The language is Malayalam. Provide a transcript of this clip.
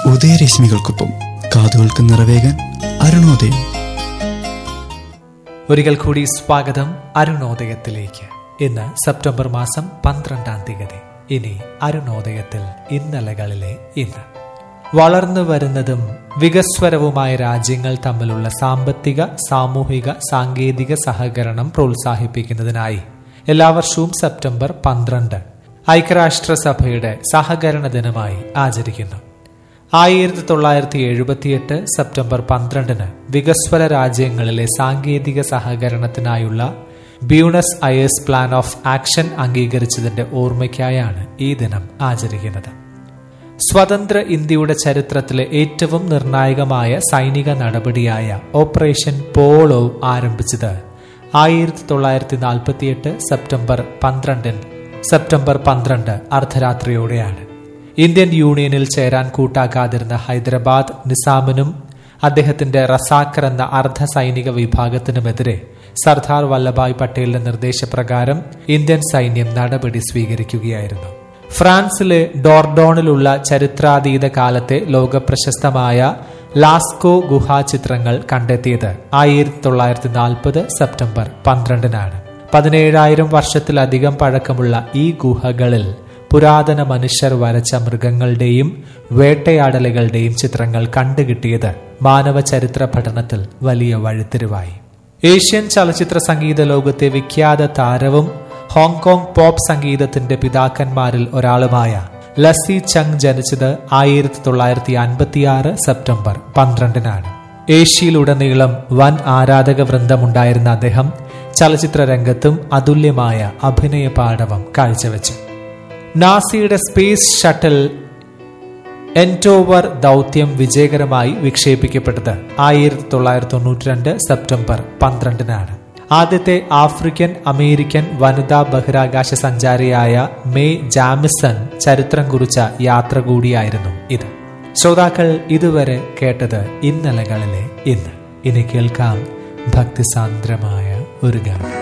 ഉദയരശ്മികൾക്കൊപ്പം കാതുകൾക്ക് നിറവേകാൻ അരുണോദയം ഒരിക്കൽ കൂടി സ്വാഗതം അരുണോദയത്തിലേക്ക് ഇന്ന് സെപ്റ്റംബർ മാസം പന്ത്രണ്ടാം തീയതി ഇനി അരുണോദയത്തിൽ ഇന്നലകളിലെ ഇന്ന് വളർന്നു വരുന്നതും വികസ്വരവുമായ രാജ്യങ്ങൾ തമ്മിലുള്ള സാമ്പത്തിക സാമൂഹിക സാങ്കേതിക സഹകരണം പ്രോത്സാഹിപ്പിക്കുന്നതിനായി എല്ലാ വർഷവും സെപ്റ്റംബർ പന്ത്രണ്ട് ഐക്യരാഷ്ട്രസഭയുടെ സഹകരണ ദിനമായി ആചരിക്കുന്നു ആയിരത്തി തൊള്ളായിരത്തി എഴുപത്തിയെട്ട് സെപ്റ്റംബർ പന്ത്രണ്ടിന് വികസ്വര രാജ്യങ്ങളിലെ സാങ്കേതിക സഹകരണത്തിനായുള്ള Buenos Aires plan of action അംഗീകരിച്ചതിന്റെ ഓർമ്മയ്ക്കായാണ് ഈ ദിനം ആചരിക്കുന്നത് സ്വതന്ത്ര ഇന്ത്യയുടെ ചരിത്രത്തിലെ ഏറ്റവും നിർണായകമായ സൈനിക നടപടിയായ ഓപ്പറേഷൻ പോളോ ആരംഭിച്ചത് ആയിരത്തി തൊള്ളായിരത്തി നാൽപ്പത്തിയെട്ട് സെപ്റ്റംബർ പന്ത്രണ്ടിന് സെപ്റ്റംബർ പന്ത്രണ്ട് അർദ്ധരാത്രിയോടെയാണ് ഇന്ത്യൻ യൂണിയനിൽ ചേരാൻ കൂട്ടാക്കാതിരുന്ന ഹൈദരാബാദ് നിസാമിനും അദ്ദേഹത്തിന്റെ റസാക്കർ എന്ന അർദ്ധ സൈനിക വിഭാഗത്തിനുമെതിരെ സർദാർ വല്ലഭായ് പട്ടേലിന്റെ നിർദ്ദേശപ്രകാരം ഇന്ത്യൻ സൈന്യം നടപടി സ്വീകരിക്കുകയായിരുന്നു ഫ്രാൻസിലെ ഡോർഡോണിലുള്ള ചരിത്രാതീത കാലത്തെ ലോകപ്രശസ്തമായ ലാസ്കോ ഗുഹാ ചിത്രങ്ങൾ കണ്ടെത്തിയത് ആയിരത്തി തൊള്ളായിരത്തി നാൽപ്പത് സെപ്റ്റംബർ പന്ത്രണ്ടിനാണ് പതിനേഴായിരം വർഷത്തിലധികം പഴക്കമുള്ള ഈ ഗുഹകളിൽ പുരാതന മനുഷ്യർ വരച്ച മൃഗങ്ങളുടെയും വേട്ടയാടലുകളുടെയും ചിത്രങ്ങൾ കണ്ടുകിട്ടിയത് മാനവ ചരിത്ര പഠനത്തിൽ വലിയ വഴിത്തിരിവായി ഏഷ്യൻ ചലച്ചിത്ര സംഗീത ലോകത്തെ വിഖ്യാത താരവും ഹോങ്കോങ് പോപ്പ് സംഗീതത്തിന്റെ പിതാക്കന്മാരിൽ ഒരാളുമായ ലസി ചങ് ജനിച്ചത് ആയിരത്തി തൊള്ളായിരത്തി അൻപത്തിയാറ് സെപ്റ്റംബർ പന്ത്രണ്ടിനാണ് ഏഷ്യയിലുടനീളം വൻ ആരാധക വൃന്ദമുണ്ടായിരുന്ന അദ്ദേഹം ചലച്ചിത്ര രംഗത്തും അതുല്യമായ അഭിനയ പാടവം കാഴ്ചവെച്ചു നാസിയുടെ സ്പേസ് ഷട്ടിൽ എൻറ്റോവർ ദൗത്യം വിജയകരമായി വിക്ഷേപിക്കപ്പെട്ടത് ആയിരത്തി തൊള്ളായിരത്തി തൊണ്ണൂറ്റി രണ്ട് സെപ്റ്റംബർ പന്ത്രണ്ടിനാണ് ആദ്യത്തെ ആഫ്രിക്കൻ അമേരിക്കൻ വനിതാ ബഹിരാകാശ സഞ്ചാരിയായ മേ ജാമിസൺ ചരിത്രം കുറിച്ച യാത്ര കൂടിയായിരുന്നു ഇത് ശ്രോതാക്കൾ ഇതുവരെ കേട്ടത് ഇന്നലകളിലെ ഇന്ന് ഇനി കേൾക്കാം ഭക്തിസാന്ദ്രമായ ഒരു ഗാനം